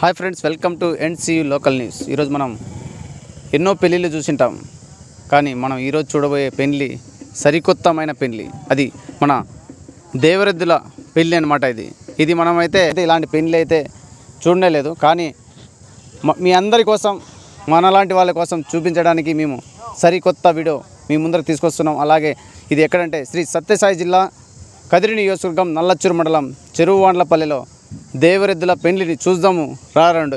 Hi friends welcome to NCU local news ఈరోజు మనం ఎన్నో పెళ్ళిళ్ళు చూసింటాం కానీ మనం ఈరోజు చూడబోయే పెళ్ళి సరికొత్తమైన పెళ్ళి అది మన దేవరెద్దుల పెళ్ళి అనమాట ఇది ఇది మనమైతే అయితే ఇలాంటి పెళ్ళి అయితే చూడనే లేదు కానీ మ- మీ అందరి కోసం మనలాంటి వాళ్ళ కోసం చూపించడానికి మేము సరికొత్త వీడియో మీ ముందరకు తీసుకొస్తున్నాం అలాగే ఇది ఎక్కడంటే శ్రీ సత్యసాయి జిల్లా కదిరి నియోజకవర్గం నల్లచ్చూరు మండలం చెరువువాండ్లపల్లిలో దేవరెద్దుల పెండ్లిని చూద్దాము రారండి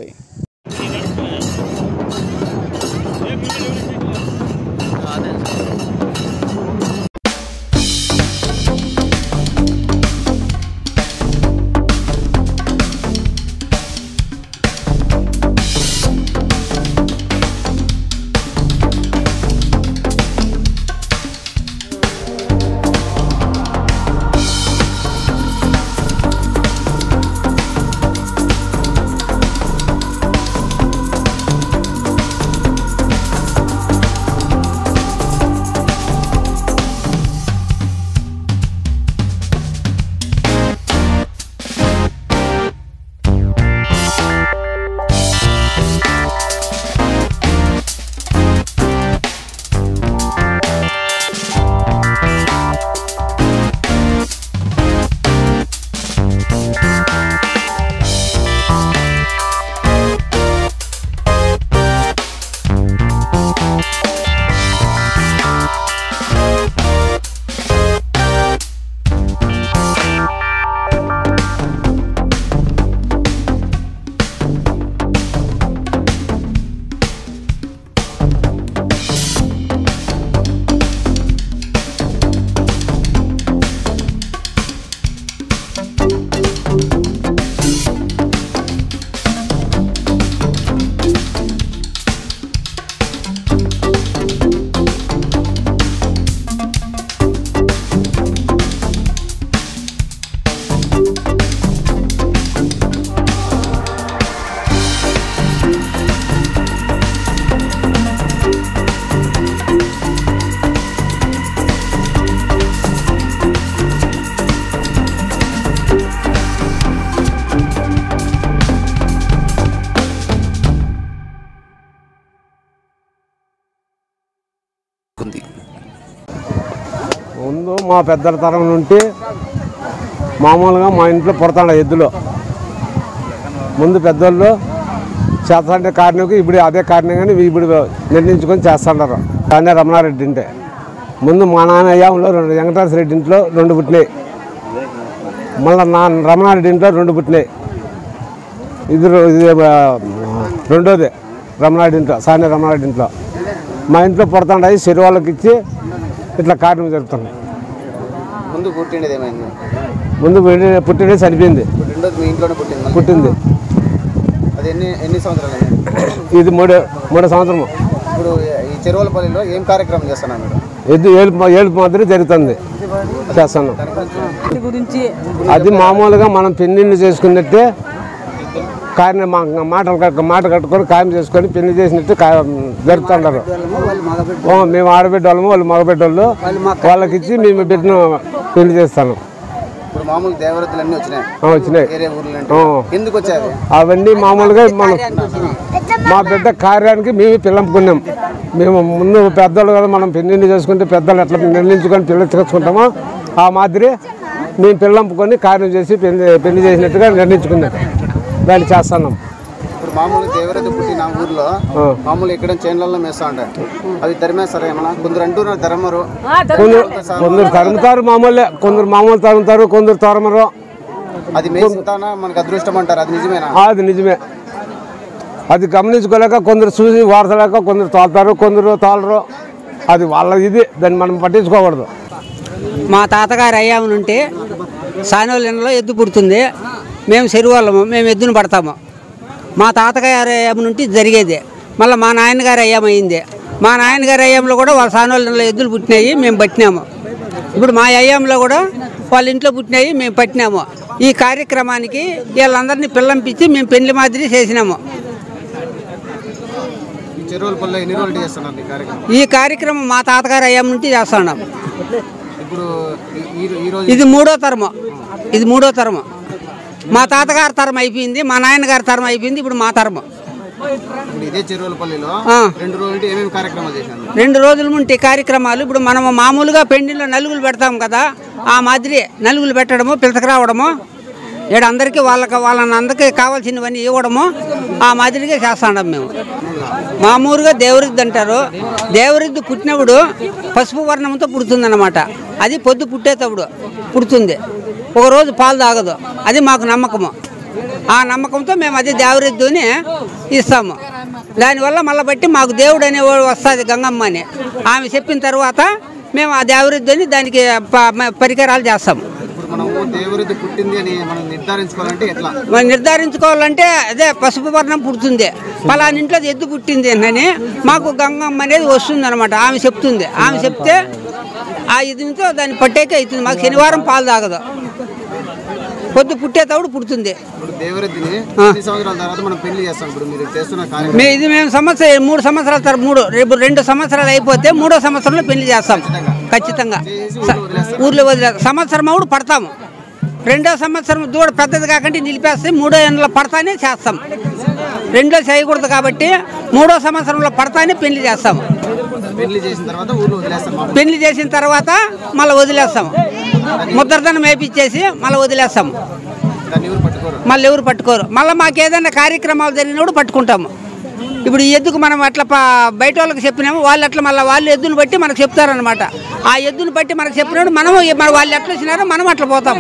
ఉంది ముందు మా పెద్దల తరం నుండి మామూలుగా మా ఇంట్లో పుడతాడు ఎద్దులు ముందు పెద్దోళ్ళు చేస్తాంటే కారణంకి ఇప్పుడు అదే కారణం కానీ ఇప్పుడు నిర్ణయించుకొని చేస్తుంటారు కానీ రమణారెడ్డి ఇంటే ముందు మా నాన్న అయ్యాంలో రెండు వెంకటేశ్వర రెడ్డి ఇంట్లో రెండు పుట్టినాయి మళ్ళీ నా రమణారెడ్డి ఇంట్లో రెండు పుట్టినాయి ఇది రో- ఇది ఆ, రెండోది రమణారెడ్డి ఇంట్లో సాని రమణారెడ్డి ఇంట్లో మా ఇంట్లో పుడతాండాయి చెరు వాళ్ళకి ఇచ్చి ఇట్లా కారణం జరుగుతుంది ముందు పుట్టిండేది ఏమైంది ముందు పుట్టి- పుట్టినది చనిపోయింది ఇప్పుడు రెండోది మీ ఇంట్లోనే పుట్టింది మళ్ళీ. పుట్టింది అది ఎన్ని ఎన్ని సంవత్సరాలు అయింది? ఇది మూడు మూడో సంవత్సరము ఇప్పుడు ఈ చెరువులపల్లిలో ఏం కార్యక్రమం చేస్తున్నారు మీరు ఎద్దు ఏలుపు ఏలుపు మాదిరి జరుగుతుంది చేస్తాను వీటి గురించి అది మామూలుగా మనం పెళ్లిళ్ళు చేసుకున్నట్టే కారణం మా మాటలు కట్టు మాట కట్టుకొని ఖాయం చేసుకొని పెళ్లి చేసినట్టు కా- జరుపుతుంటారు ఓ, మేము ఆడబిడ్డ వాళ్ళము వాళ్ళు మగబిడ్డ వాళ్ళు వాళ్ళకి ఇచ్చి మేము బిడ్డను పెళ్లి చేస్తాను ఇప్పుడు మామూలు దేవరతులు అన్నీ వచ్చినాయి ఆ, వచ్చినాయి వేరే ఊర్లు ఆ. ఎందుకు వచ్చాయి అవన్నీ మామూలుగా మనం మా బిడ్డ కార్యానికి మేము పిల్లంపుకున్నాం మేము ముందు పెద్దలు కదా మనం పెళ్లి చేసుకుంటే పెద్దలు ఎట్లా నిర్ణయించుకొని పిల్లలు తెచ్చుకుంటామో ఆ మాదిరి మేము పిల్లంపుకొని కార్యం చేసి పెళ్లి పెళ్లి చేసినట్టుగా నిర్ణయించుకున్నాం దాన్ని చేస్తున్నాం ఇప్పుడు మామూలు దేవరతి పుట్టిన ఊర్లో ఆ. మామూలు ఇక్కడ చేనులలో మేస్తా ఉంటాయి అవి తరిమేస్తారా ఏమన్నా కొందరు అంటున్నారు తరమరు కొందరు కొందరు తరుముతారు మామూలే కొందరు మామూలు తరుముతారు కొందరు తరమరు అది మేసింతానా మనకు అదృష్టం అంటారు అది నిజమేనా అది నిజమే అది గమనించుకోలేక కొందరు చూసి వాడతలేక కొందరు తోలుతారు కొందరు తోలరు అది వాళ్ళ ఇది దాన్ని మనం పట్టించుకోకూడదు మా తాతగారు అయ్యామనుంటే సానోళ్ళ ఇంట్లో ఎద్దు పుడుతుంది మేము చెరువాళ్ళము మేము ఎద్దును పడతాము మా తాతగారు అయ్యామనుంటే జరిగేది మళ్ళీ మా నాయనగారు అయ్యామైంది మా నాయనగారు అయ్యాంలో కూడా వాళ్ళ సానోళ్ళ ఇంట్లో ఎద్దులు పుట్టినాయి మేము పట్టినాము ఇప్పుడు మా అయ్యాంలో కూడా వాళ్ళ ఇంట్లో పుట్టినాయి మేము పట్టినాము ఈ కార్యక్రమానికి వీళ్ళందరినీ పిల్లంపించి మేము పెళ్లి మాదిరి చేసినాము ఈ చెరువుల పల్లె ఎన్ని రోజులు చేస్తున్నారు ఈ కార్యక్రమం ఈ కార్యక్రమం మా తాతగారు అయ్యాం నుంచి చేస్తున్నాం ఇప్పుడు ఈ- ఈ ఈ రోజు ఇది మూడో తరము ఇది మూడో తరము మా తాతగారి తరం అయిపోయింది మా నాయనగారి తరం అయిపోయింది ఇప్పుడు మా తరం ఇప్పుడు ఇదే చెరువులపల్లిలో ఆ. రెండు రోజులు ఏమేమి కార్యక్రమాలు చేశాను రెండు రోజుల నుండి కార్యక్రమాలు ఇప్పుడు మనం మామూలుగా పెండిలో నలుగులు పెడతాం కదా ఆ మాదిరి నలుగులు పెట్టడము పిలతకు రావడము ఇక్కడ అందరికీ వాళ్ళకి వాళ్ళని అందరికీ కావాల్సినవన్నీ ఇవ్వడము ఆ మాదిరిగా చేస్తాం మేము మామూలుగా దేవరిద్ది అంటారు దేవరిద్ది పుట్టినప్పుడు పసుపు వర్ణంతో పుడుతుందన్నమాట అది పొద్దు పుట్టేటప్పుడు పుడుతుంది ఒక రోజు పాలు తాగదు అది మాకు నమ్మకము ఆ నమ్మకంతో మేము అది దేవరెద్దుని ఇస్తాము దానివల్ల మళ్ళీ బట్టి మాకు దేవుడు అనేవాడు వస్తుంది గంగమ్మ అని ఆమె చెప్పిన తర్వాత మేము ఆ దేవరెద్దుని దానికి ప- మ- పరికరాలు చేస్తాము ఇప్పుడు మనము దేవరెద్దు పుట్టింది అని మనం నిర్ధారించుకోవాలంటే ఎట్లా మనం నిర్ధారించుకోవాలంటే అదే పసుపు వర్ణం పుడుతుంది పలానా ఇంట్లో ఎద్దు పుట్టింది అని మాకు గంగమ్మ అనేది వస్తుంది అనమాట ఆమె చెప్తుంది ఆమె చెప్తే ఆ ఇదితో దాన్ని పట్టేకే అవుతుంది మాకు శనివారం పాలు తాగదు పొద్దు పుట్టేటప్పుడు పుడుతుంది ఇప్పుడు దేవరెద్దుని ఆ. ఎన్ని సంవత్సరాల తర్వాత మనం పెళ్లి చేస్తాం ఇప్పుడు మీరు చేస్తున్న కార్యక్రమం మే ఇది మేము సంవత్సరం మూడు సంవత్సరాల తర్వాత మూడు రేపు రెండు సంవత్సరాలు అయిపోతే మూడో సంవత్సరంలో పెళ్లి చేస్తాం ఖచ్చితంగా స- ఊర్లో వదిలేస్తాం సంవత్సరం అప్పుడు పడతాము రెండో సంవత్సరం దూడ పెద్దది కాకుండా నిలిపేస్తే మూడో ఎండలో పడతానే చేస్తాం రెండో చేయకూడదు కాబట్టి మూడో సంవత్సరంలో పడతానే పెళ్లి చేస్తాం పెళ్లి చేసిన తర్వాత ఊర్లో వదిలేస్తాం మామూలు. పెళ్లి చేసిన తర్వాత మళ్ళీ వదిలేస్తాం ముద్రదనం వేపించేసి మళ్ళీ వదిలేస్తాం దాన్ని ఎవరు పట్టుకోరు మళ్ళీ ఎవరు పట్టుకోరు మళ్ళీ మాకు ఏదైనా కార్యక్రమాలు జరిగినప్పుడు పట్టుకుంటాము ఇప్పుడు ఈ ఎద్దుకు మనం అట్లా ప- బయట వాళ్ళకి చెప్పినాము వాళ్ళు అట్లా మళ్ళీ వాళ్ళు ఎద్దును బట్టి మనకు చెప్తారనమాట ఆ ఎద్దును బట్టి మనకు చెప్పినప్పుడు మనము మన వాళ్ళు ఎట్లా వచ్చినారో మనం అట్లా పోతాము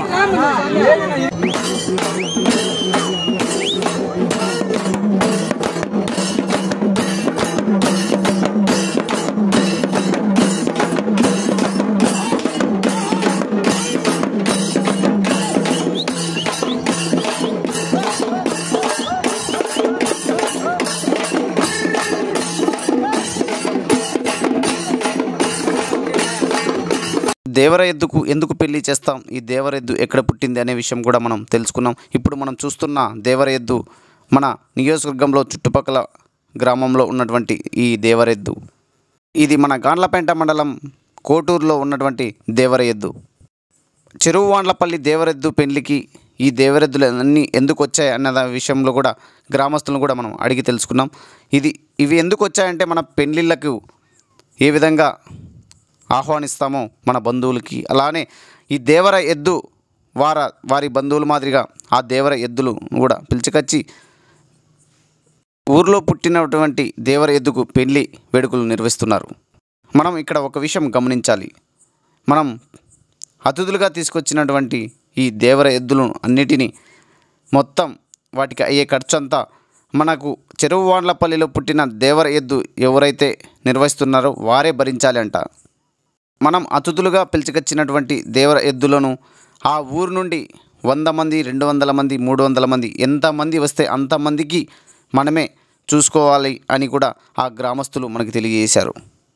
దేవర ఎద్దుకు ఎందుకు పెళ్లి చేస్తాం ఈ దేవర ఎద్దు ఎక్కడ పుట్టింది అనే విషయం కూడా మనం తెలుసుకున్నాం ఇప్పుడు మనం చూస్తున్న దేవర ఎద్దు మన నియోజకవర్గంలో చుట్టుపక్కల గ్రామంలో ఉన్నటువంటి ఈ దేవర ఎద్దు ఇది మన గాండ్లపేంట మండలం కోటూరులో ఉన్నటువంటి దేవర ఎద్దు చెరువు వాండ్లపల్లి దేవరెద్దు పెళ్లికి ఈ దేవరెద్దులు అన్నీ ఎందుకు వచ్చాయి అన్న దా- విషయంలో కూడా గ్రామస్తులను కూడా మనం అడిగి తెలుసుకున్నాం ఇది ఇవి ఎందుకు వచ్చాయంటే మన పెళ్లిళ్ళకు ఏ విధంగా ఆహ్వానిస్తామో మన బంధువులకి అలానే ఈ దేవర ఎద్దు వార వారి బంధువుల మాదిరిగా ఆ దేవర ఎద్దులు కూడా పిలుచుకొచ్చి ఊర్లో పుట్టినటువంటి దేవర ఎద్దుకు పెళ్లి వేడుకలు నిర్వహిస్తున్నారు మనం ఇక్కడ ఒక విషయం గమనించాలి మనం అతిథులుగా తీసుకొచ్చినటువంటి ఈ దేవర ఎద్దులను అన్నిటినీ మొత్తం వాటికి అయ్యే ఖర్చు అంతా మనకు చెరువు వాండ్లపల్లిలో పుట్టిన దేవర ఎద్దు ఎవరైతే నిర్వహిస్తున్నారో వారే భరించాలి అంట మనం అతిథులుగా పిలుచుకొచ్చినటువంటి దేవర ఎద్దులను ఆ ఊరు నుండి వంద మంది రెండు వందల మంది మూడు వందల మంది ఎంతమంది వస్తే అంతమందికి మనమే చూసుకోవాలి అని కూడా ఆ గ్రామస్తులు మనకు తెలియజేశారు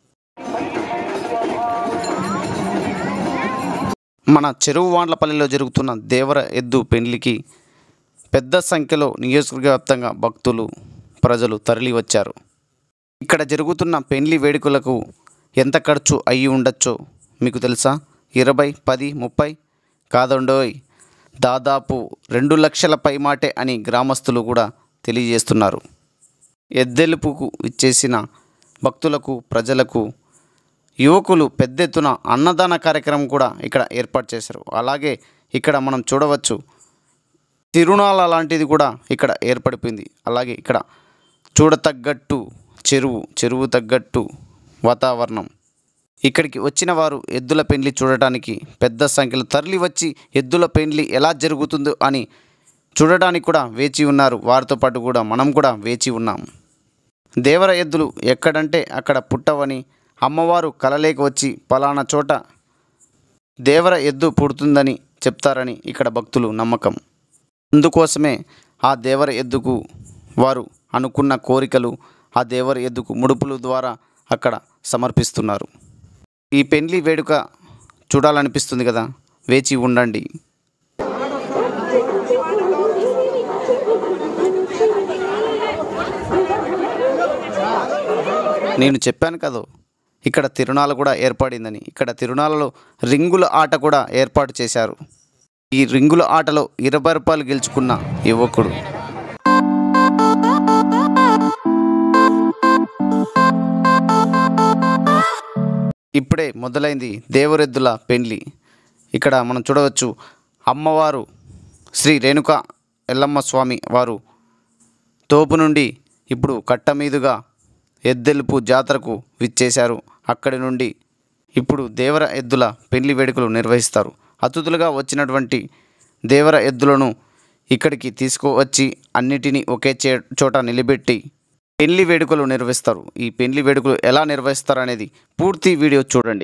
మన చెరువు వాండ్లపల్లిలో జరుగుతున్న దేవర ఎద్దు పెండ్లికి పెద్ద సంఖ్యలో నియోజకవర్గ వ్యాప్తంగా భక్తులు ప్రజలు తరలి వచ్చారు ఇక్కడ జరుగుతున్న పెండ్లి వేడుకలకు ఎంత ఖర్చు అయ్యి ఉండొచ్చో మీకు తెలుసా ఇరవై పది ముప్పై కాదండోయ్ దాదాపు రెండు లక్షల పైమాటే అని గ్రామస్తులు కూడా తెలియజేస్తున్నారు ఎద్దెలుపుకు ఇచ్చేసిన భక్తులకు ప్రజలకు యువకులు పెద్ద ఎత్తున అన్నదాన కార్యక్రమం కూడా ఇక్కడ ఏర్పాటు చేశారు అలాగే ఇక్కడ మనం చూడవచ్చు తిరునాళ లాంటిది కూడా ఇక్కడ ఏర్పడిపోయింది అలాగే ఇక్కడ చూడతగ్గట్టు చెరువు చెరువు తగ్గట్టు వాతావరణం ఇక్కడికి వచ్చిన వారు ఎద్దుల పెండ్లి చూడటానికి పెద్ద సంఖ్యలో తరలి వచ్చి ఎద్దుల పెండ్లి ఎలా జరుగుతుందో అని చూడడానికి కూడా వేచి ఉన్నారు వారితో పాటు కూడా మనం కూడా వేచి ఉన్నాం దేవర ఎద్దులు ఎక్కడంటే అక్కడ పుట్టవని అమ్మవారు కలలేక వచ్చి పలానా చోట దేవర ఎద్దు పుడుతుందని చెప్తారని ఇక్కడ భక్తులు నమ్మకం అందుకోసమే ఆ దేవర ఎద్దుకు వారు అనుకున్న కోరికలు ఆ దేవర ఎద్దుకు ముడుపుల ద్వారా అక్కడ సమర్పిస్తున్నారు ఈ పెండ్లి వేడుక చూడాలనిపిస్తుంది కదా వేచి ఉండండి నేను చెప్పాను కదా ఇక్కడ తిరునాళ్ళ కూడా ఏర్పడిందని ఇక్కడ తిరునాళ్ళలో రింగుల ఆట కూడా ఏర్పాటు చేశారు ఈ రింగుల ఆటలో ఇరవై రూపాయలు గెలుచుకున్న యువకుడు ఇప్పుడే మొదలైంది దేవరెద్దుల పెండ్లి ఇక్కడ మనం చూడవచ్చు అమ్మవారు శ్రీ రేణుక ఎల్లమ్మ స్వామి వారు తోపు నుండి ఇప్పుడు కట్ట మీదుగా ఎద్దెలుపు జాతరకు విచ్చేశారు అక్కడి నుండి ఇప్పుడు దేవర ఎద్దుల పెళ్లి వేడుకలు నిర్వహిస్తారు అతిథులుగా వచ్చినటువంటి దేవర ఎద్దులను ఇక్కడికి తీసుకువచ్చి అన్నిటినీ ఒకే చే చోట నిలబెట్టి పెళ్లి వేడుకలు నిర్వహిస్తారు ఈ పెళ్లి వేడుకలు ఎలా నిర్వహిస్తారు అనేది పూర్తి వీడియో చూడండి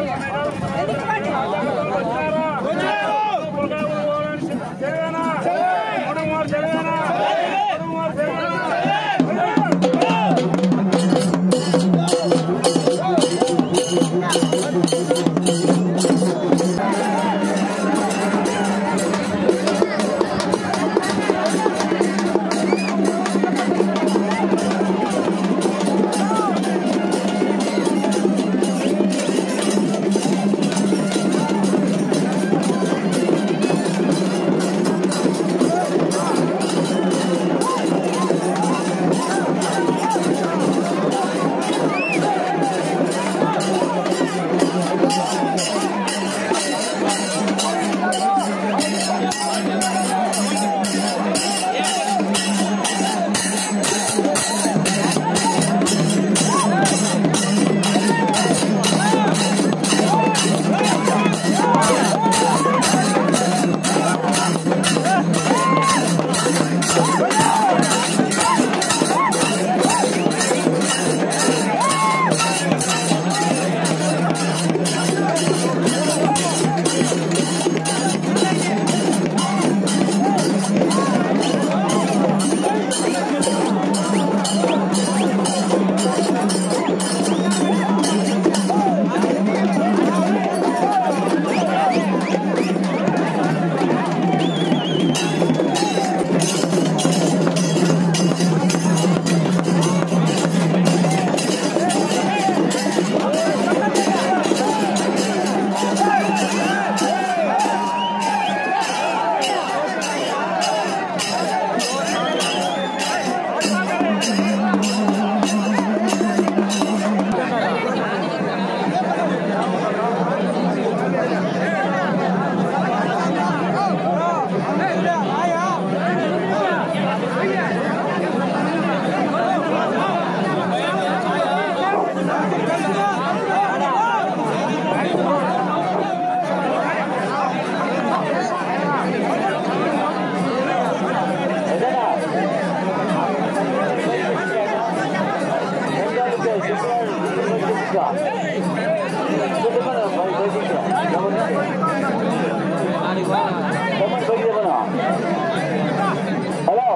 హలో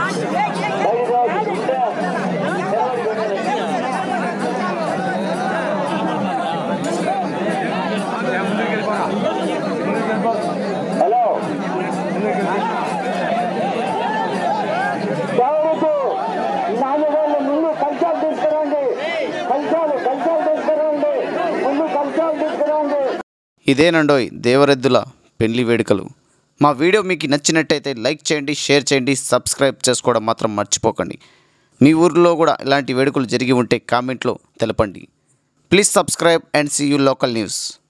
హలో ఎవరికి నాలుగు వేల ముందు కల్చాలు తీసుకురండి కల్చాలు కల్చాలు తీసుకురండి ముందు కల్చాలు తీసుకురండి ఇదేనండోయ్ దేవరెద్దుల పెళ్లి వేడుకలు మా వీడియో మీకు నచ్చినట్టయితే లైక్ చేయండి షేర్ చేయండి సబ్స్క్రైబ్ చేసుకోవడం మాత్రం మర్చిపోకండి మీ ఊర్లో కూడా ఇలాంటి వేడుకలు జరిగి ఉంటే కామెంట్లో తెలపండి please subscribe and see you local news